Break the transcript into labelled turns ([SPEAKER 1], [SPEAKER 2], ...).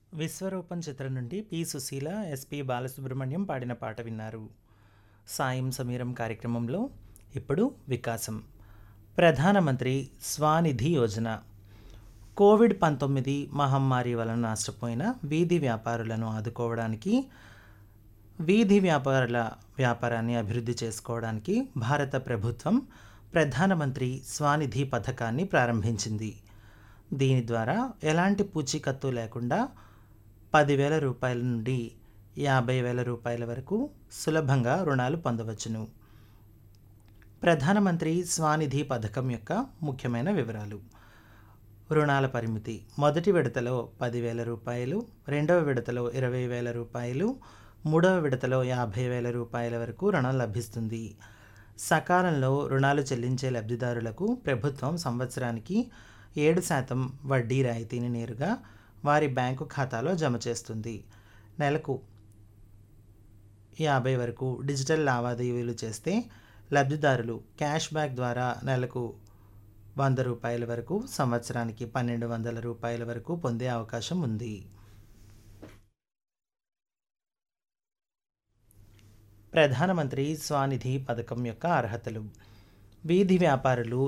[SPEAKER 1] విశ్వరూపం చిత్రం నుండి P Susheela SP Balasubrahmanyam పాడిన పాట విన్నారు సాయం సమీరం కార్యక్రమంలో ఇప్పుడు వికాసం ప్రధానమంత్రి స్వానిధి యోజన కోవిడ్ పంతొమ్మిది మహమ్మారి వలన నష్టపోయిన వీధి వ్యాపారులను ఆదుకోవడానికి వీధి వ్యాపారుల వ్యాపారాన్ని అభివృద్ధి చేసుకోవడానికి భారత ప్రభుత్వం ప్రధానమంత్రి స్వానిధి పథకాన్ని ప్రారంభించింది దీని ద్వారా ఎలాంటి పూచీకత్తు లేకుండా పదివేల రూపాయల నుండి యాభై వేల రూపాయల వరకు సులభంగా రుణాలు పొందవచ్చును ప్రధానమంత్రి స్వానిధి పథకం యొక్క ముఖ్యమైన వివరాలు రుణాల పరిమితి మొదటి విడతలో పదివేల రూపాయలు రెండవ విడతలో ఇరవై వేల రూపాయలు మూడవ విడతలో యాభై వేల రూపాయల వరకు రుణం లభిస్తుంది సకాలంలో రుణాలు చెల్లించే లబ్ధిదారులకు ప్రభుత్వం సంవత్సరానికి ఏడు శాతం వడ్డీ రాయితీని నేరుగా వారి బ్యాంకు ఖాతాలో జమ చేస్తుంది నెలకు యాభై వరకు డిజిటల్ లావాదేవీలు చేస్తే లబ్ధిదారులు క్యాష్ బ్యాక్ ద్వారా నెలకు వంద రూపాయల వరకు సంవత్సరానికి పన్నెండు వందల రూపాయల వరకు పొందే అవకాశం ఉంది ప్రధానమంత్రి స్వానిధి పథకం యొక్క అర్హతలు వీధి వ్యాపారులు